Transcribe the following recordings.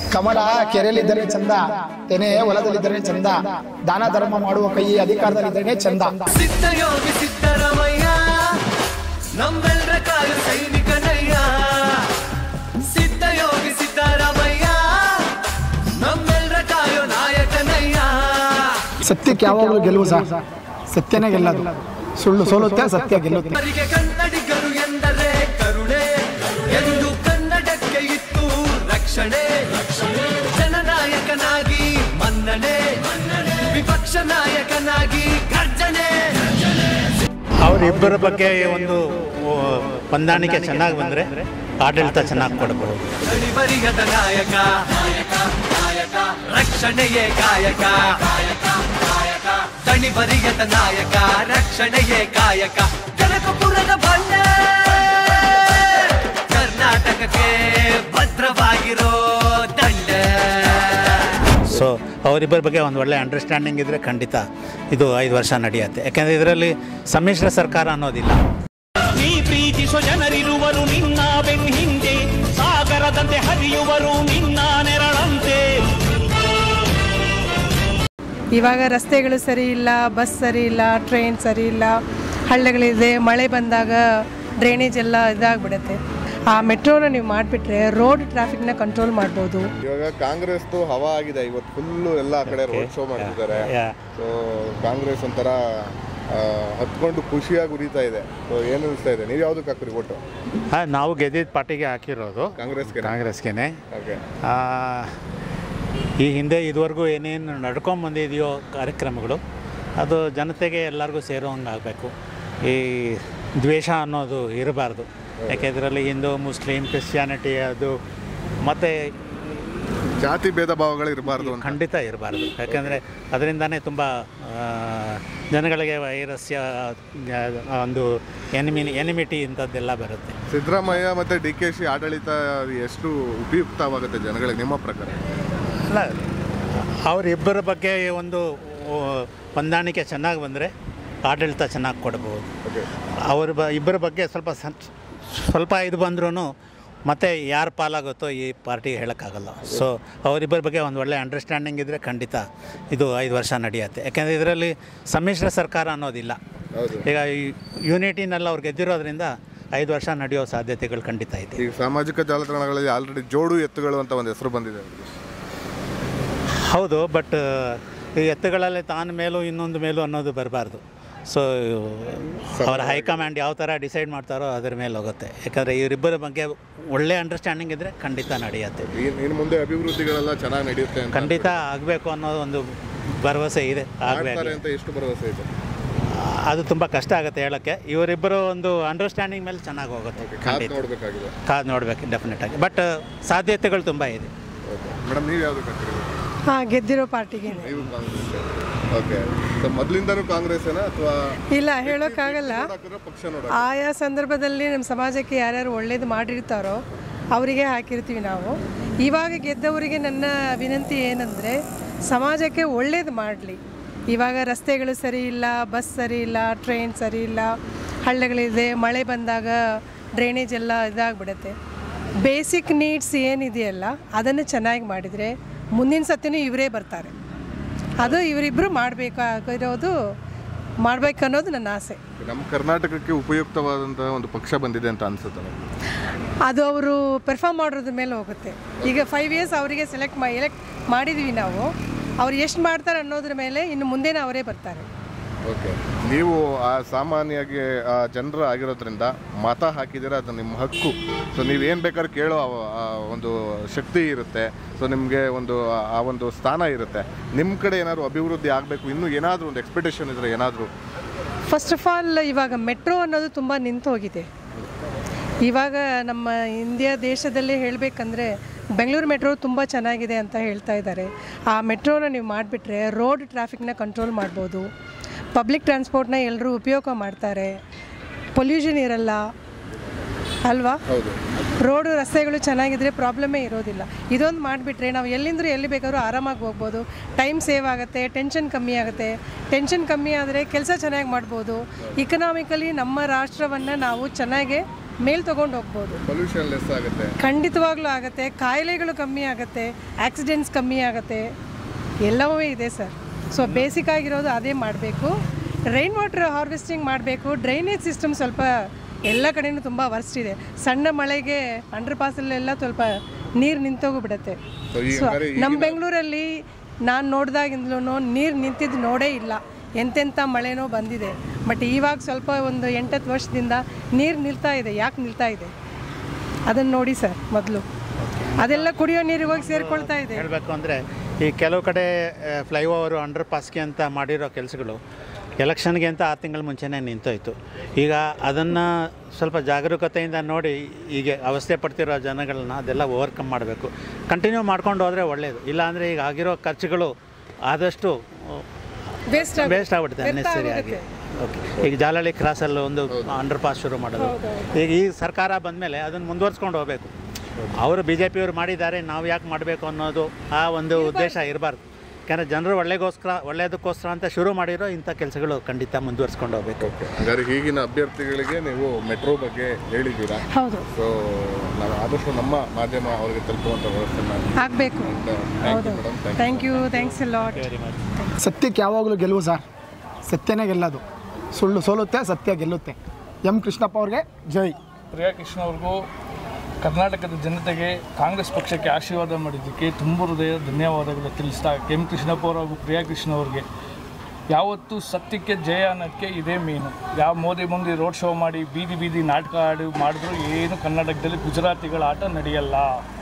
ಕಮಲ ಕೆರೆಯಲ್ಲಿದ್ದರೆ ಚಂದ ತೆನೆ ಹೊಲದಲ್ಲಿದ್ದರೆ ಚಂದ ದಾನ ಧರ್ಮ ಮಾಡುವ ಕೈ ಅಧಿಕಾರದಲ್ಲಿದ್ದರೆ ಚಂದ ಸಿದ್ಧಯೋಗಿ ಸಿದ್ದರಾಮಯ್ಯ ನಮ್ಮೆಲ್ಲರ ಕಾಯ ಸೈನಿಕನಯ್ಯ ಸಿದ್ಧಯೋಗಿ ಸಿದ್ದರಾಮಯ್ಯ ನಮ್ಮೆಲ್ಲರ ಕಾಯೋ ನಾಯಕನಯ್ಯ ಸತ್ಯಕ್ಕೆ ಯಾವಾಗಲೂ ಗೆಲುವು ಸಹ ಸತ್ಯನೇ ಗೆಲ್ಲದು ಸುಳ್ಳು ಸೋಲುತ್ತೆ ಸತ್ಯ ಗೆಲ್ಲುತ್ತೆ ಅವರಿಗೆ ಕನ್ನಡಿಗರು ಎಂದರೆ ಕರುಣೆ ಎಂದು ಕನ್ನಡಕ್ಕೆ ಇತ್ತು ರಕ್ಷಣೆ ಜನನಾಯಕನಾಗಿ ಮನ್ನಣೆ ವಿಪಕ್ಷ ನಾಯಕನಾಗಿ ಗರ್ಜನೆ ಅವರಿಬ್ಬರ ಬಗ್ಗೆ ಒಂದು ಆ, ಹೊಂದಾಣಿಕೆ ಚೆನ್ನಾಗಿ ಬಂದರೆ ಆಡಳಿತ ಚೆನ್ನಾಗಿ ಕೊಡಬಹುದು ಬರಿಗದ ನಾಯಕ ರಕ್ಷಣೆಯೇ ಕಾಯಕ ತಣಿ ಬರಿಗದ ನಾಯಕ ರಕ್ಷಣೆಯೇ ಕಾಯಕ ಕನಕಪುರದ ಬಂಡೆ ಕರ್ನಾಟಕಕ್ಕೆ ಭದ್ರವಾಗಿರೋ ದಂಡೆ ಸೊ ಅವರಿಬ್ಬರ ಬಗ್ಗೆ ಒಂದು ಒಳ್ಳೆ ಅಂಡರ್ಸ್ಟ್ಯಾಂಡಿಂಗ್ ಇದ್ದರೆ ಖಂಡಿತ ಇದು ಐದು ವರ್ಷ ನಡೆಯುತ್ತೆ ಯಾಕೆಂದರೆ ಇದರಲ್ಲಿ ಸಮ್ಮಿಶ್ರ ಸರ್ಕಾರ ಅನ್ನೋದಿಲ್ಲ ನೀ ಪ್ರೀತಿಸೋ ಜನರಿರುವರು ನಿನ್ನ ಬೆನ್ ಹಿಂದೆ ಸಾಗರದಂತೆ ಹರಿಯುವರು ನಿನ್ನ ನೆರಳಂತೆ ಇವಾಗ ರಸ್ತೆಗಳು ಸರಿ ಇಲ್ಲ ಬಸ್ ಸರಿ ಇಲ್ಲ ಟ್ರೈನ್ ಸರಿ ಇಲ್ಲ ಹಳ್ಳಿಗಳಿದೆ ಮಳೆ ಬಂದಾಗ ಡ್ರೈನೇಜ್ ಎಲ್ಲ ಇದಾಗ್ಬಿಡುತ್ತೆ ಆ ಮೆಟ್ರೋನ ನೀವು ಮಾಡಿಬಿಟ್ರೆ ರೋಡ್ ಟ್ರಾಫಿಕ್ನ ಕಂಟ್ರೋಲ್ ಮಾಡ್ಬೋದು ಇವಾಗ ಕಾಂಗ್ರೆಸ್ದು ಹವಾ ಆಗಿದೆ ಇವತ್ತು ಫುಲ್ಲು ಎಲ್ಲ ಕಡೆ ರೋಡ್ ಶೋ ಮಾಡ್ತಿದ್ದಾರೆ Yeah. ಸೊ ಕಾಂಗ್ರೆಸ್ ಒಂಥರ ಆ, ಹತ್ಕೊಂಡು ಖುಷಿಯಾಗಿ ಉರಿತಾ ಇದೆ ಸೊ ಏನು ಅನಿಸ್ತಾ ಇದೆ ನೀವು ಯಾವ್ದಕ್ಕೆ ಹಾಕ್ರಿ ಒಟ್ಟು ಹಾಂ ನಾವು ಗೆದ್ದಿದ್ದ ಪಾರ್ಟಿಗೆ ಹಾಕಿರೋದು ಕಾಂಗ್ರೆಸ್ಗೆ ಕಾಂಗ್ರೆಸ್ಗೆ ಓಕೆ ಈ ಹಿಂದೆ ಇದುವರೆಗೂ ಏನೇನು ನಡ್ಕೊಂಡು ಬಂದಿದೆಯೋ ಕಾರ್ಯಕ್ರಮಗಳು ಅದು ಜನತೆಗೆ ಎಲ್ಲರಿಗೂ ಸೇರೋಂಗೆ ಆಗಬೇಕು ಈ ದ್ವೇಷ ಅನ್ನೋದು ಇರಬಾರ್ದು ಯಾಕೆ ಇದರಲ್ಲಿ ಹಿಂದೂ ಮುಸ್ಲಿಂ ಕ್ರಿಶ್ಚಿಯಾನಿಟಿ ಅದು ಮತ್ತು ಜಾತಿ ಭೇದ ಭಾವಗಳು ಇರಬಾರ್ದು ಅಂತ ಖಂಡಿತ ಇರಬಾರ್ದು ಯಾಕೆಂದರೆ ಅದರಿಂದನೇ ತುಂಬ ಜನಗಳಿಗೆ ವೈರಸ್ಯ ಆ, ಒಂದು ಎನಿಮಿ ಎನಿಮಿಟಿ ಇಂಥದ್ದೆಲ್ಲ ಬರುತ್ತೆ ಸಿದ್ದರಾಮಯ್ಯ ಮತ್ತೆ ಡಿ ಕೆ ಶಿ ಆಡಳಿತ ಎಷ್ಟು ಉಪಯುಕ್ತವಾಗುತ್ತೆ ಜನಗಳಿಗೆ ನಿಮ್ಮ ಪ್ರಕಾರ ಅಲ್ಲ ಅವರಿಬ್ಬರ ಬಗ್ಗೆ ಒಂದು ಆ, ಹೊಂದಾಣಿಕೆ ಚೆನ್ನಾಗಿ ಬಂದರೆ ಆಡಳಿತ ಚೆನ್ನಾಗಿ ಕೊಡ್ಬೋದು ಓಕೆ ಅವ್ರ ಬ ಇಬ್ಬರ ಬಗ್ಗೆ ಸ್ವಲ್ಪ ಸಂ- ಸ್ವಲ್ಪ ಇದು ಬಂದ್ರೂ ಮತ್ತೆ ಯಾರು ಪಾಲಾಗುತ್ತೋ ಈ ಪಾರ್ಟಿಗೆ ಹೇಳೋಕ್ಕಾಗಲ್ಲ ಸೊ ಅವರಿಬ್ಬರ ಬಗ್ಗೆ ಒಂದು ಒಳ್ಳೆ ಅಂಡರ್ಸ್ಟ್ಯಾಂಡಿಂಗ್ ಇದ್ದರೆ ಖಂಡಿತ ಇದು ಐದು ವರ್ಷ ನಡೆಯುತ್ತೆ ಯಾಕೆಂದರೆ ಇದರಲ್ಲಿ ಸಮ್ಮಿಶ್ರ ಸರ್ಕಾರ ಅನ್ನೋದಿಲ್ಲ ಹೌದು ಈಗ ಈ ಯೂನಿಟಿನೆಲ್ಲ ಅವ್ರು ಗೆದ್ದಿರೋದ್ರಿಂದ ಐದು ವರ್ಷ ನಡೆಯೋ ಸಾಧ್ಯತೆಗಳು ಖಂಡಿತ ಇದೆ ಈಗ ಸಾಮಾಜಿಕ ಜಾಲತಾಣಗಳಲ್ಲಿ ಆಲ್ರೆಡಿ ಜೋಡು ಎತ್ತುಗಳು ಅಂತ ಒಂದು ಹೆಸರು ಬಂದಿದೆ ಅವ್ರಿಗೆ. ಹೌದು ಬಟ್ ಈ ಎತ್ತುಗಳಲ್ಲಿ ತಾನು ಮೇಲೂ ಇನ್ನೊಂದು ಮೇಲೂ ಅನ್ನೋದು ಬರಬಾರ್ದು ಸೊ ಅವರ ಹೈಕಮಾಂಡ್ ಯಾವ ಥರ ಡಿಸೈಡ್ ಮಾಡ್ತಾರೋ ಅದರ ಮೇಲೆ ಹೋಗುತ್ತೆ ಯಾಕಂದರೆ ಇವರಿಬ್ಬರ ಬಗ್ಗೆ ಒಳ್ಳೆ ಅಂಡರ್ಸ್ಟ್ಯಾಂಡಿಂಗ್ ಇದ್ದರೆ ಖಂಡಿತ ನಡೆಯುತ್ತೆ ಇನ್- ಇನ್ನು ಮುಂದೆ ಅಭಿವೃದ್ಧಿಗಳೆಲ್ಲ ಚೆನ್ನಾಗಿ ನಡೆಯುತ್ತೆ ಅಂತ ಖಂಡಿತ ಆಗಬೇಕು ಅನ್ನೋ ಒಂದು ಭರವಸೆ ಇದೆ ಮಾಡ್ತಾರೆ ಆಗಬೇಕು ಅಂತ ಎಷ್ಟು ಭರವಸೆ ಇದೆ ಅದು ತುಂಬ ಕಷ್ಟ ಆಗುತ್ತೆ ಹೇಳೋಕ್ಕೆ ಇವರಿಬ್ಬರು ಒಂದು ಅಂಡರ್ಸ್ಟ್ಯಾಂಡಿಂಗ್ ಮೇಲೆ ಚೆನ್ನಾಗಿ ಹೋಗುತ್ತೆ ಕಾದು ಖಂಡಿತ ನೋಡ್ಬೇಕಾಗಿದೆ ಕಾದು ನೋಡಬೇಕು ಡೆಫಿನೆಟಾಗಿ ಬಟ್ ಸಾಧ್ಯತೆಗಳು ತುಂಬ ಇದೆ ಓಕೆ ಮೇಡಮ್ ನೀವು ಯಾವ್ದಕ್ಕೆ ಹಾಕ್ತೀರಿ ಹಾಂ ಗೆದ್ದಿರೋ ಪಾರ್ಟಿಗೆ ನೀವು ಕಾಂಗ್ರೆಸ್ ಓಕೆ ಸೊ ಮೊದಲಿಂದನೂ ಕಾಂಗ್ರೆಸ್ಸೇನಾ ಅಥವಾ ಇಲ್ಲ ಹೇಳೋಕ್ಕಾಗಲ್ಲ ಹಾಕಿದ್ರೆ ಪಕ್ಷ ನೋಡ ಆಯಾ ಸಂದರ್ಭದಲ್ಲಿ ನಮ್ಮ ಸಮಾಜಕ್ಕೆ ಯಾರ್ಯಾರು ಒಳ್ಳೇದು ಮಾಡಿರ್ತಾರೋ ಅವರಿಗೆ ಹಾಕಿರ್ತೀವಿ ನಾವು ಇವಾಗ ಗೆದ್ದವರಿಗೆ ನನ್ನ ವಿನಂತಿ ಏನಂದರೆ ಸಮಾಜಕ್ಕೆ ಒಳ್ಳೇದು ಮಾಡಲಿ ಇವಾಗ ರಸ್ತೆಗಳು ಸರಿ ಇಲ್ಲ ಬಸ್ ಸರಿ ಇಲ್ಲ ಟ್ರೈನ್ ಸರಿ ಇಲ್ಲ ಹಳ್ಳಿಗಳಿದೆ ಮಳೆ ಬಂದಾಗ ಡ್ರೈನೇಜ್ ಎಲ್ಲ ಇದಾಗ್ಬಿಡುತ್ತೆ ಬೇಸಿಕ್ ನೀಡ್ಸ್ ಏನಿದೆಯಲ್ಲ ಅದನ್ನು ಚೆನ್ನಾಗಿ ಮಾಡಿದರೆ ಮುಂದಿನ ಸತಿನೂ ಇವರೇ ಬರ್ತಾರೆ ಅದು ಇವರಿಬ್ಬರು ಮಾಡಬೇಕಾಗಿರೋದು ಮಾಡಬೇಕನ್ನೋದು ನನ್ನ ಆಸೆ ನಮ್ಮ ಕರ್ನಾಟಕಕ್ಕೆ ಉಪಯುಕ್ತವಾದಂತಹ ಒಂದು ಪಕ್ಷ ಬಂದಿದೆ ಅಂತ ಅನ್ಸುತ್ತೆ ನನಗೆ ಅದು ಅವರು ಪರ್ಫಾರ್ಮ್ ಮಾಡೋದ್ರ ಮೇಲೆ ಹೋಗುತ್ತೆ ಈಗ ಫೈವ್ ಇಯರ್ಸ್ ಅವರಿಗೆ ಸೆಲೆಕ್ಟ್ ಮಾ ಎಲೆಕ್ಟ್ ಮಾಡಿದ್ವಿ ನಾವು ಅವ್ರು ಎಷ್ಟು ಮಾಡ್ತಾರೆ ಅನ್ನೋದ್ರ ಮೇಲೆ ಇನ್ನು ಮುಂದೆನೇ ಅವರೇ ಬರ್ತಾರೆ ಓಕೆ ನೀವು ಆ ಸಾಮಾನ್ಯವಾಗಿ ಆ ಜನರು ಆಗಿರೋದ್ರಿಂದ ಮತ ಹಾಕಿದ್ದೀರಾ ಅದು ನಿಮ್ಮ ಹಕ್ಕು ಸೊ ನೀವೇನು ಬೇಕಾದ್ರೂ ಕೇಳೋ ಆ- ಆ ಒಂದು ಶಕ್ತಿ ಇರುತ್ತೆ ಸೊ ನಿಮಗೆ ಒಂದು ಆ- ಆ ಒಂದು ಸ್ಥಾನ ಇರುತ್ತೆ ನಿಮ್ಮ ಕಡೆ ಏನಾದರೂ ಅಭಿವೃದ್ಧಿ ಆಗಬೇಕು ಇನ್ನೂ ಏನಾದರೂ ಒಂದು ಎಕ್ಸ್ಪೆಕ್ಟೇಷನ್ ಇದ್ದರೆ ಏನಾದರೂ ಫಸ್ಟ್ ಆಫ್ ಆಲ್ ಇವಾಗ ಮೆಟ್ರೋ ಅನ್ನೋದು ತುಂಬ ನಿಂತು ಹೋಗಿದೆ ಇವಾಗ ನಮ್ಮ ಇಂಡಿಯಾ ದೇಶದಲ್ಲೇ ಹೇಳಬೇಕಂದ್ರೆ ಬೆಂಗಳೂರು ಮೆಟ್ರೋ ತುಂಬ ಚೆನ್ನಾಗಿದೆ ಅಂತ ಹೇಳ್ತಾ ಇದ್ದಾರೆ ಆ ಮೆಟ್ರೋನ ನೀವು ಮಾಡಿಬಿಟ್ರೆ ರೋಡ್ ಟ್ರಾಫಿಕ್ನ ಕಂಟ್ರೋಲ್ ಮಾಡ್ಬೋದು ಪಬ್ಲಿಕ್ ಟ್ರಾನ್ಸ್ಪೋರ್ಟ್ನ ಎಲ್ಲರೂ ಉಪಯೋಗ ಮಾಡ್ತಾರೆ ಪೊಲ್ಯೂಷನ್ ಇರಲ್ಲ ಅಲ್ವಾ ಹೌದು ರೋಡು ರಸ್ತೆಗಳು ಚೆನ್ನಾಗಿದ್ರೆ ಪ್ರಾಬ್ಲಮೇ ಇರೋದಿಲ್ಲ ಇದೊಂದು ಮಾಡಿಬಿಟ್ರೆ ನಾವು ಎಲ್ಲಿಂದ್ರೂ ಎಲ್ಲಿ ಬೇಕಾದ್ರೂ ಆರಾಮಾಗಿ ಹೋಗ್ಬೋದು ಟೈಮ್ ಸೇವ್ ಆಗುತ್ತೆ ಟೆನ್ಷನ್ ಕಮ್ಮಿ ಆಗುತ್ತೆ ಟೆನ್ಷನ್ ಕಮ್ಮಿ ಆದರೆ ಕೆಲಸ ಚೆನ್ನಾಗಿ ಮಾಡ್ಬೋದು ಇಕನಾಮಿಕಲಿ ನಮ್ಮ ರಾಷ್ಟ್ರವನ್ನು ನಾವು ಚೆನ್ನಾಗಿ ಮೇಲ್ ತೊಗೊಂಡು ಹೋಗ್ಬೋದು ಪೊಲ್ಯೂಷನ್ ಲೆಸ್ ಆಗುತ್ತೆ ಖಂಡಿತವಾಗ್ಲೂ ಆಗುತ್ತೆ ಕಾಯಿಲೆಗಳು ಕಮ್ಮಿ ಆಗುತ್ತೆ ಆಕ್ಸಿಡೆಂಟ್ಸ್ ಕಮ್ಮಿ ಆಗುತ್ತೆ ಎಲ್ಲವೂ ಇದೆ ಸರ್ ಸೊ ಬೇಸಿಕ್ ಆಗಿರೋದು ಅದೇ ಮಾಡಬೇಕು ರೈನ್ ವಾಟರ್ ಹಾರ್ವೆಸ್ಟಿಂಗ್ ಮಾಡಬೇಕು ಡ್ರೈನೇಜ್ ಸಿಸ್ಟಮ್ ಸ್ವಲ್ಪ ಎಲ್ಲ ಕಡೆನೂ ತುಂಬ ವರ್ಸ್ಟ್ ಇದೆ ಸಣ್ಣ ಮಳೆಗೆ ಅಂಡರ್ ಪಾಸಲ್ಲೆಲ್ಲ ಸ್ವಲ್ಪ ನೀರು ನಿಂತೋಗ್ಬಿಡುತ್ತೆ So, ಈ ಸೊ ಹಂಗಾರೆ ನಮ್ಮ ಬೆಂಗಳೂರಲ್ಲಿ ನಾನು ನೋಡ್ದಾಗಿಂದಲೂ ನೀರು ನಿಂತಿದ್ದು ನೋಡೇ ಇಲ್ಲ ಎಂತೆಂಥ ಮಳೆನೋ ಬಂದಿದೆ ಬಟ್ ಇವಾಗ ಸ್ವಲ್ಪ ಒಂದು ಎಂಟತ್ತು ವರ್ಷದಿಂದ ನೀರು ನಿಲ್ತಾ ಇದೆ ಯಾಕೆ ನಿಲ್ತಾ ಇದೆ ಅದನ್ನು ನೋಡಿ ಸರ್ ಮೊದಲು ಅದೆಲ್ಲ ಕುಡಿಯೋ ನೀರಿಗೆ ಹೋಗಿ ಸೇರ್ಕೊಳ್ತಾ ಇದೆ ಹೇಳಬೇಕು ಅಂದರೆ ಈ ಕೆಲವು ಕಡೆ ಫ್ಲೈಓವರು ಅಂಡರ್ ಪಾಸ್ಗೆ ಅಂತ ಮಾಡಿರೋ ಕೆಲಸಗಳು ಎಲೆಕ್ಷನ್ಗೆ ಅಂತ ಆರು ತಿಂಗಳ ಮುಂಚೆನೇ ನಿಂತೋಯ್ತು ಈಗ ಅದನ್ನು ಸ್ವಲ್ಪ ಜಾಗರೂಕತೆಯಿಂದ ನೋಡಿ ಈಗ ಅವಸ್ಥೆ ಪಡ್ತಿರೋ ಜನಗಳನ್ನ ಅದೆಲ್ಲ ಓವರ್ಕಮ್ ಮಾಡಬೇಕು ಕಂಟಿನ್ಯೂ ಮಾಡ್ಕೊಂಡು ಹೋದರೆ ಒಳ್ಳೆಯದು ಇಲ್ಲಾಂದರೆ ಈಗ ಆಗಿರೋ ಖರ್ಚುಗಳು ಆದಷ್ಟು ವೇಸ್ಟ್ ವೇಸ್ಟ್ ಆಗ್ಬಿಡುತ್ತೆ ಅನ್ನೆಸರಿ ಆಗಿ ಓಕೆ ಈಗ ಜಾಲಹಳ್ಳಿ ಕ್ರಾಸಲ್ಲಿ ಒಂದು ಅಂಡರ್ ಪಾಸ್ ಶುರು ಮಾಡೋದು ಈಗ ಈ ಸರ್ಕಾರ ಬಂದಮೇಲೆ ಅದನ್ನು ಮುಂದುವರ್ಸ್ಕೊಂಡು ಹೋಗಬೇಕು ಅವರು ಬಿ ಜೆ ಪಿಯವರು ಮಾಡಿದ್ದಾರೆ ನಾವು ಯಾಕೆ ಮಾಡಬೇಕು ಅನ್ನೋದು ಆ ಒಂದು ಉದ್ದೇಶ ಇರಬಾರ್ದು ಯಾಕಂದರೆ ಜನರು ಒಳ್ಳೆಗೋಸ್ಕರ ಒಳ್ಳೆಯದಕ್ಕೋಸ್ಕರ ಅಂತ ಶುರು ಮಾಡಿರೋ ಇಂಥ ಕೆಲಸಗಳು ಖಂಡಿತ ಮುಂದುವರ್ಸ್ಕೊಂಡು ಹೋಗಬೇಕು ಹಾಗಾದ್ರೆ ಈಗಿನ ಅಭ್ಯರ್ಥಿಗಳಿಗೆ ನೀವು ಮೆಟ್ರೋ ಬಗ್ಗೆ ಹೇಳಿದ್ದೀರಾ ಹೌದು ಸೊ ನಾವು ಆದಷ್ಟು ನಮ್ಮ ಮಾಧ್ಯಮ ಅವರಿಗೆ ತಲುಪುವಂಥ ವ್ಯವಸ್ಥೆ ಮಾಡಿ ಆಗಬೇಕು ಹೌದು ಥ್ಯಾಂಕ್ ಯು ಥ್ಯಾಂಕ್ಸ್ ಲಾಟ್ ಸತ್ಯಕ್ಕೆ ಯಾವಾಗಲೂ ಗೆಲುವು ಸರ್ ಸತ್ಯನೇ ಗೆಲ್ಲೋದು ಸುಳ್ಳು ಸೋಲುತ್ತೆ ಸತ್ಯ ಗೆಲ್ಲುತ್ತೆ ಎಂ ಕೃಷ್ಣಪ್ಪ ಅವ್ರಿಗೆ ಜೈ ಪ್ರಿಯಾಕೃಷ್ಣ ಅವ್ರಿಗೂ ಕರ್ನಾಟಕದ ಜನತೆಗೆ ಕಾಂಗ್ರೆಸ್ ಪಕ್ಷಕ್ಕೆ ಆಶೀರ್ವಾದ ಮಾಡಿದ್ದಕ್ಕೆ ತುಂಬ ಹೃದಯ ಧನ್ಯವಾದಗಳು ತಿಳಿಸ್ತಾ ಕೆ ಎಂ ಕೃಷ್ಣಪ್ಪ ಅವರು ಹಾಗೂ ಪ್ರಿಯಾಕೃಷ್ಣ ಅವ್ರಿಗೆ ಯಾವತ್ತು ಸತ್ಯಕ್ಕೆ ಜಯ ಅನ್ನೋಕ್ಕೆ ಇದೇ ಮೇನು ಯಾವ ಮೋದಿ ಮುಂದೆ ರೋಡ್ ಶೋ ಮಾಡಿ ಬೀದಿ ಬೀದಿ ನಾಟಕ ಆಡಿ ಮಾಡಿದ್ರು ಏನು ಕರ್ನಾಟಕದಲ್ಲಿ ಗುಜರಾತಿಗಳ ಆಟ ನಡೆಯಲ್ಲ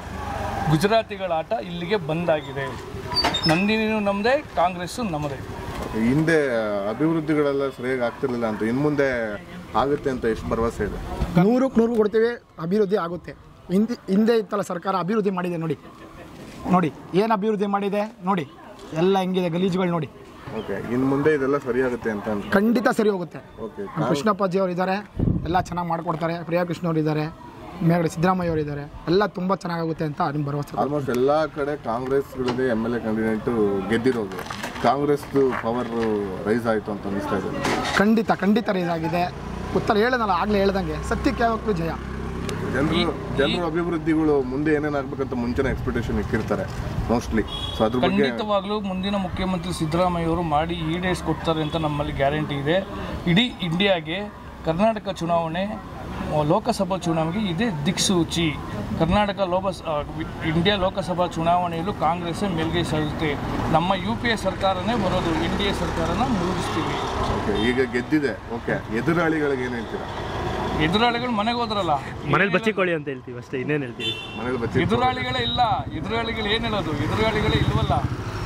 ಗುಜರಾತಿಗಳ ಆಟ ಇಲ್ಲಿಗೆ ಬಂದಾಗಿದೆ ನಂದಿನಿನೂ ನಮ್ಮದೇ ಕಾಂಗ್ರೆಸ್ಸು ನಮ್ಮದೇ ಹಿಂದೆ ಅಭಿವೃದ್ಧಿಗಳೆಲ್ಲ ಸರಿಯಾಗಿ ಆಗ್ತಿರ್ಲಿಲ್ಲ ಅಂತ ಇನ್ನು ಮುಂದೆ ಆಗುತ್ತೆ ಅಂತ ಎಷ್ಟು ಭರವಸೆ ಇದೆ ನೂರಕ್ಕೆ ನೂರು ಕೊಡ್ತೀವಿ ಅಭಿವೃದ್ಧಿ ಆಗುತ್ತೆ ಹಿಂದೆ ಹಿಂದೆ ಇತ್ತಲ್ಲ ಸರ್ಕಾರ ಅಭಿವೃದ್ಧಿ ಮಾಡಿದೆ ನೋಡಿ ನೋಡಿ ಏನು ಅಭಿವೃದ್ಧಿ ಮಾಡಿದೆ ನೋಡಿ ಎಲ್ಲ ಹೆಂಗಿದೆ ಗಲೀಜುಗಳು ನೋಡಿ ಓಕೆ ಇನ್ನು ಮುಂದೆ ಇದೆಲ್ಲ ಸರಿಯಾಗುತ್ತೆ ಅಂತ ಅನ್ಸುತ್ತೆ. ಖಂಡಿತ ಸರಿ ಹೋಗುತ್ತೆ ಓಕೆ ನಮ್ಮ ಕೃಷ್ಣಪ್ಪಾಜಿ ಅವರು ಇದ್ದಾರೆ ಎಲ್ಲ ಚೆನ್ನಾಗಿ ಮಾಡ್ಕೊಡ್ತಾರೆ ಪ್ರಿಯಾಕೃಷ್ಣ ಅವರು ಇದ್ದಾರೆ ಮೇಲ್ಗಡೆ ಸಿದ್ದರಾಮಯ್ಯ ಅವರು ಇದ್ದಾರೆ ಎಲ್ಲ ತುಂಬ ಚೆನ್ನಾಗಾಗುತ್ತೆ ಅಂತ ನಿಮ್ಮ ಭರವಸೆ ಆಲ್ಮೋಸ್ಟ್ ಎಲ್ಲ ಕಡೆ ಕಾಂಗ್ರೆಸ್ಗಳದೇ ಎಮ್ ಎಲ್ ಎ ಕ್ಯಾಂಡಿಡೇಟು ಗೆದ್ದಿರೋದು ಕಾಂಗ್ರೆಸ್ದು ಪವರ್ ರೈಸ್ ಆಯಿತು ಅಂತ ಅನಿಸ್ತಾ ಇದೆ ಖಂಡಿತ ಖಂಡಿತ ರೈಸ್ ಆಗಿದೆ ಉತ್ತರ ಹೇಳೋದಲ್ಲ ಆಗಲೇ ಹೇಳ್ದಂಗೆ ಸತ್ಯಕ್ಕೆ ಯಾವಾಗಲೂ ಜಯ ಜನರು ಜನರು ಅಭಿವೃದ್ಧಿಗಳು ಮುಂದೆ ಏನೇನು ಆಗ್ಬೇಕಂತ ಮುಂಚೆನೇ ಎಕ್ಸ್ಪೆಕ್ಟೇಷನ್ ಇಕ್ಕಿರ್ತಾರೆ ಮೋಸ್ಟ್ಲಿ ಸೊ ಅದ್ರ ಬಗ್ಗೆ ಖಂಡಿತವಾಗ್ಲೂ ಮುಂದಿನ ಮುಖ್ಯಮಂತ್ರಿ ಸಿದ್ದರಾಮಯ್ಯ ಅವರು ಮಾಡಿ ಈಡೇರಿಸ್ಕೊಡ್ತಾರೆ ಅಂತ ನಮ್ಮಲ್ಲಿ ಗ್ಯಾರಂಟಿ ಇದೆ ಇಡೀ ಇಂಡಿಯಾಗೆ ಕರ್ನಾಟಕ ಚುನಾವಣೆ ಆ, ಲೋಕಸಭಾ ಚುನಾವಣೆಗೆ ಇದೇ ದಿಕ್ಸೂಚಿ ಕರ್ನಾಟಕ ಲೋಕ ಇಂಡಿಯಾ ಲೋಕಸಭಾ ಚುನಾವಣೆಯಲ್ಲೂ ಕಾಂಗ್ರೆಸ್ ಮೇಲ್ಗೈ ಸಾಗುತ್ತೆ ನಮ್ಮ ಯು ಪಿ ಎ ಸರ್ಕಾರನೇ ಬರೋದು ಎನ್ ಡಿ ಎ ಸರ್ಕಾರನ ಮುಳುಗಿಸ್ತೀವಿ ಓಕೆ ಈಗ ಗೆದ್ದಿದೆ ಓಕೆ ಎದುರಾಳಿಗಳಿಗೆ ಏನು ಹೇಳ್ತೀರಾ ಎದುರಾಳಿಗಳು ಮನೆಗೆ ಹೋದ್ರಲ್ಲ ಮನೇಲಿ ಬಚ್ಚಿಕೊಳ್ಳಿ ಅಂತ ಹೇಳ್ತೀವಿ ಅಷ್ಟೇ ಇನ್ನೇನು ಹೇಳ್ತೀವಿ ಮನೇಲಿ ಬಚ್ಚಿ ಎದುರಾಳಿಗಳೇ ಇಲ್ಲ ಎದುರಾಳಿಗಳು ಏನು ಹೇಳೋದು ಎದುರಾಳಿಗಳೇ ಇಲ್ವಲ್ಲ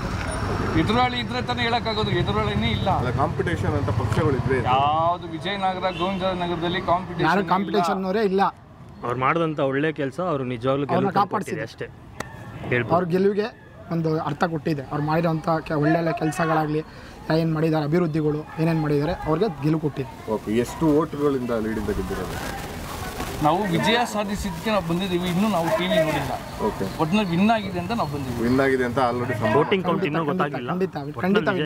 ಎದುರಾಳಿ ಇದ್ರೆ ತಾನೇ ಹೇಳಕ್ಕಾಗೋದು ಎದುರಾಳಿನೇ ಇಲ್ಲ ಅಲ್ಲ ಕಾಂಪಿಟೇಷನ್ ಅಂತ ಪಕ್ಷಗಳಿದ್ರೆ ಯಾವುದು ವಿಜಯನಗರ ಗೋವಿಂದನಗರದಲ್ಲಿ ಯಾರು ಕಾಂಪಿಟೇಷನ್ ಕಾಂಪಿಟೇಷನ್ ಅವರೇ ಇಲ್ಲ ಅವ್ರು ಮಾಡಿದಂಥ ಒಳ್ಳೆ ಕೆಲಸ ಅವರು ನಿಜವಾಗ್ಲೂ ಅವ್ರನ್ನ ಗೆಲುವು ಕಾಪಾಡ್ಸಿದೆ. ಕೊಟ್ಟಿದೆ ಅಷ್ಟೇ ಹೇಳ್ಬೋದು ಅವ್ರ ಗೆಲುವಿಗೆ ಒಂದು ಅರ್ಥ ಕೊಟ್ಟಿದೆ ಅವ್ರು ಮಾಡಿರೋಂಥ ಕೆ ಒಳ್ಳೊಳ್ಳೆ ಕೆಲಸಗಳಾಗಲಿ ಏನು ಮಾಡಿದ್ದಾರೆ ಅಭಿವೃದ್ಧಿಗಳು ಏನೇನು ಮಾಡಿದ್ದಾರೆ ಅವ್ರಿಗೆ ಗೆಲುವು ಕೊಟ್ಟಿದೆ ಓಕೆ ಎಷ್ಟು ಓಟ್ಗಳಿಂದ ಲೀಡಿಂದ ಗೆದ್ದಿರೋದು ನಾವು ವಿಜಯ ಸಾಧಿಸಿದ್ದಕ್ಕೆ ನಾವು ಬಂದಿದ್ದೀವಿ ಇನ್ನೂ ನಾವು ಟಿವಿ ನೋಡಿಲ್ಲ ಓಕೆ ಒಟ್ಟಿನಲ್ಲಿ ವಿನ್ ಆಗಿದೆ ಅಂತ ನಾವು ಬಂದಿದ್ದೀವಿ ವಿನ್ ಆಗಿದೆ ಅಂತ ಆಲ್ರೆಡಿ ವೋಟಿಂಗ್ ಕೌಂಟ್ ಇನ್ನೂ ಖಂಡಿತ ಗೊತ್ತಾಗಿಲ್ಲ ಖಂಡಿತ ಖಂಡಿತ